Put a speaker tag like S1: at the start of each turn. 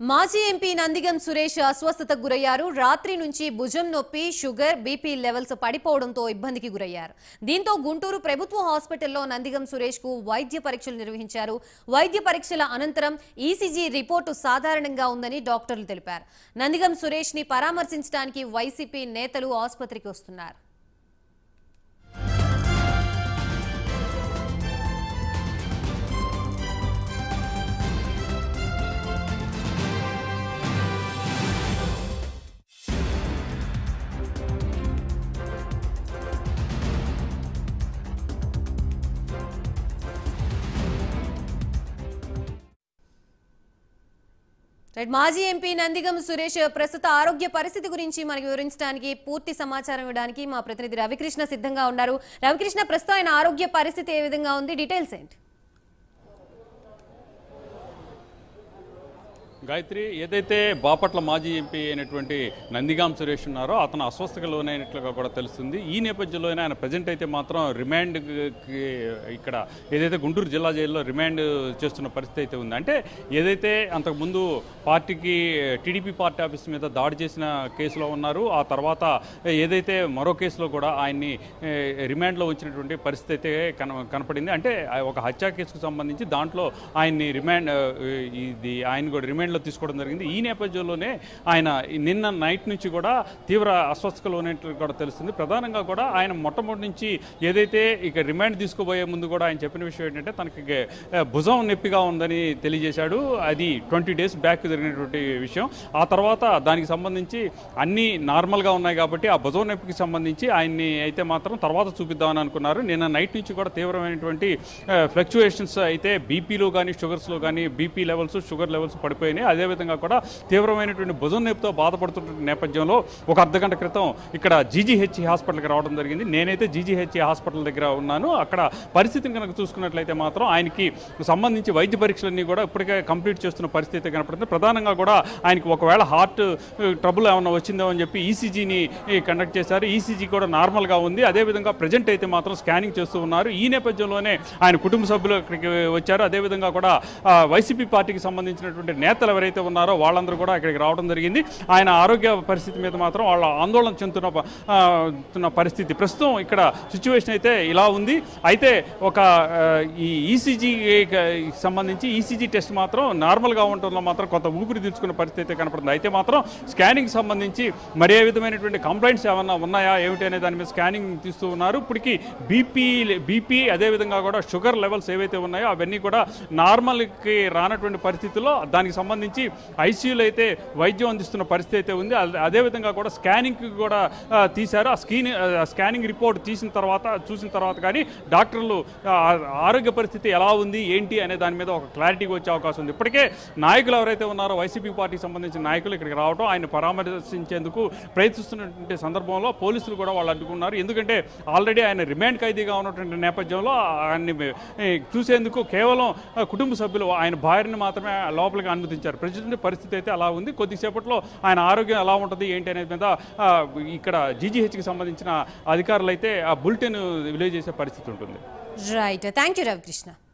S1: మాజీ ఎంపీ నందిగం సురేష్ అస్వస్థతకు గురయ్యారు రాత్రి నుంచి భుజం నొప్పి షుగర్ బీపీ లెవెల్స్ పడిపోవడంతో ఇబ్బందికి గురయ్యారు దీంతో గుంటూరు ప్రభుత్వ హాస్పిటల్లో నందిగం సురేష్ కు వైద్య పరీక్షలు నిర్వహించారు వైద్య పరీక్షల అనంతరం ఈసీజీ రిపోర్టు సాధారణంగా ఉందని డాక్టర్లు తెలిపారు నందిగం సురేష్ ని పరామర్శించడానికి వైసీపీ నేతలు ఆసుపత్రికి వస్తున్నారు రైట్ మాజీ ఎంపీ నందిగం సురేష్ ప్రస్తుత ఆరోగ్య పరిస్థితి గురించి మనకు వివరించడానికి పూర్తి సమాచారం ఇవ్వడానికి మా ప్రతినిధి రవికృష్ణ సిద్ధంగా ఉన్నారు రవికృష్ణ ప్రస్తుతం ఆయన ఆరోగ్య పరిస్థితి ఏ విధంగా ఉంది డీటెయిల్స్ ఏంటి
S2: గాయత్రి ఏదైతే బాపట్ల మాజీ ఎంపీ అయినటువంటి నందిగాం సురేష్ ఉన్నారో అతను అస్వస్థకు లోనైనట్లుగా కూడా తెలుస్తుంది ఈ నేపథ్యంలోనే ఆయన ప్రజెంట్ అయితే మాత్రం రిమాండ్ ఇక్కడ ఏదైతే గుంటూరు జిల్లా జైల్లో రిమాండ్ చేస్తున్న పరిస్థితి అయితే ఉంది అంటే ఏదైతే అంతకుముందు పార్టీకి టీడీపీ పార్టీ ఆఫీస్ మీద దాడి చేసిన కేసులో ఉన్నారు ఆ తర్వాత ఏదైతే మరో కేసులో కూడా ఆయన్ని ఏ, రిమాండ్లో ఉంచినటువంటి పరిస్థితి అయితే కన కనపడింది అంటే ఆ ఒక హత్యా కేసుకు సంబంధించి దాంట్లో ఆయన్ని రిమాండ్ ఆ, ఇది ఆయన కూడా రిమాండ్లో తీసుకోవడం జరిగింది ఈ నేపథ్యంలోనే ఆయన ఈ నిన్న నైట్ నుంచి కూడా తీవ్ర అస్వస్థతలో ఉన్నట్లు కూడా తెలుస్తుంది ప్రధానంగా కూడా ఆయన మొట్టమొదటి నుంచి ఏదైతే ఇక రిమాండ్ తీసుకోబోయే ముందు కూడా ఆయన చెప్పిన విషయం ఏంటంటే తనకి ఆ, భుజం నొప్పిగా ఉందని తెలియజేశాడు అది ట్వంటీ డేస్ బ్యాక్ జరిగినటువంటి విషయం ఆ తర్వాత దానికి సంబంధించి అన్నీ నార్మల్గా ఉన్నాయి కాబట్టి ఆ భుజం నొప్పికి సంబంధించి ఆయన్ని అయితే మాత్రం తర్వాత చూపిద్దామని అనుకున్నారు నిన్న నైట్ నుంచి కూడా తీవ్రమైనటువంటి ఫ్లక్చుయేషన్స్ అయితే బీపీలో కానీ షుగర్స్లో కానీ బీపీ లెవెల్స్ షుగర్ లెవెల్స్ పడిపోయినాయి అదేవిధంగా కూడా తీవ్రమైనటువంటి భుజం నొప్పితో బాధపడుతున్న నేపథ్యంలో ఒక అర్ధగంట క్రితం ఇక్కడ జీజీహెచ్ హాస్పిటల్కి రావడం జరిగింది నేనైతే జీజీహెచ్ హాస్పిటల్ దగ్గర ఉన్నాను అక్కడ పరిస్థితిని కనుక చూసుకున్నట్లయితే మాత్రం ఆయనకి సంబంధించి వైద్య పరీక్షలన్నీ కూడా ఇప్పటికే కంప్లీట్ చేస్తున్న పరిస్థితి అయితే కనపడుతుంది ప్రధానంగా కూడా ఆయనకి ఒకవేళ హార్ట్ ట్రబుల్ ఏమన్నా వచ్చిందో అని చెప్పి ఈసీజీని కండక్ట్ చేశారు ఈసీజీ కూడా నార్మల్గా ఉంది అదేవిధంగా ప్రజెంట్ అయితే మాత్రం స్కానింగ్ చేస్తూ ఉన్నారు ఈ నేపథ్యంలోనే ఆయన కుటుంబ సభ్యులు ఇక్కడికి వచ్చారు అదేవిధంగా కూడా ఆ, వైసీపీ పార్టీకి సంబంధించినటువంటి నేతలు ఎవరైతే ఉన్నారో వాళ్ళందరూ కూడా ఇక్కడికి రావడం జరిగింది ఆయన ఆరోగ్య పరిస్థితి మీద మాత్రం వాళ్ళ ఆందోళన చెందుతున్న ప- ఆ, తున్న పరిస్థితి ప్రస్తుతం ఇక్కడ సిచ్యువేషన్ అయితే ఇలా ఉంది అయితే ఒక ఆ, ఈ ఈసీజీ సంబంధించి ఈసీజీ టెస్ట్ మాత్రం నార్మల్గా ఉండటంలో మాత్రం కొంత ఊపిరి తీర్చుకున్న పరిస్థితి అయితే కనపడుతుంది అయితే మాత్రం స్కానింగ్ సంబంధించి మరి ఏ విధమైనటువంటి కంప్లైంట్స్ ఏమన్నా ఉన్నాయా ఏమిటి అనే దాని మీద స్కానింగ్ తీస్తూ ఉన్నారు ఇప్పటికి బీపీ బీపీ అదేవిధంగా కూడా షుగర్ లెవెల్స్ ఏవైతే ఉన్నాయో అవన్నీ కూడా నార్మల్కి రానటువంటి పరిస్థితుల్లో దానికి సంబంధించి ఐసీయూలో అయితే వైద్యం అందిస్తున్న పరిస్థితి అయితే ఉంది అదే- అదేవిధంగా కూడా స్కానింగ్కి కూడా ఆ, తీశారు ఆ స్కీన్ ఆ స్కానింగ్ రిపోర్ట్ తీసిన తర్వాత చూసిన తర్వాత కానీ డాక్టర్లు ఆ, ఆరోగ్య పరిస్థితి ఎలా ఉంది ఏంటి అనే దాని మీద ఒక క్లారిటీకి వచ్చే అవకాశం ఉంది ఇప్పటికే నాయకులు ఎవరైతే ఉన్నారో వైసీపీ పార్టీకి సంబంధించిన నాయకులు ఇక్కడికి రావడం ఆయన పరామర్శించేందుకు ప్రయత్నిస్తున్నటువంటి సందర్భంలో పోలీసులు కూడా వాళ్ళు అడ్డుకున్నారు ఎందుకంటే ఆల్రెడీ ఆయన రిమాండ్ ఖైదీగా ఉన్నటువంటి నేపథ్యంలో ఆయన్ని ఏ, చూసేందుకు కేవలం ఆ, కుటుంబ సభ్యులు ఆయన భార్యని మాత్రమే లోపలికి అనుమతించారు ప్రజెంట్ పరిస్థితి అయితే అలా ఉంది కొద్దిసేపట్లో ఆయన ఆరోగ్యం ఎలా ఉంటుంది ఏంటి అనేది మీద ఆ, ఇక్కడ జీజీహెచ్కి సంబంధించిన అధికారులు అయితే ఆ బులెటిన్ విలేజ్ చేసే పరిస్థితి ఉంటుంది
S1: రైట్ థ్యాంక్ యూ రవికృష్ణ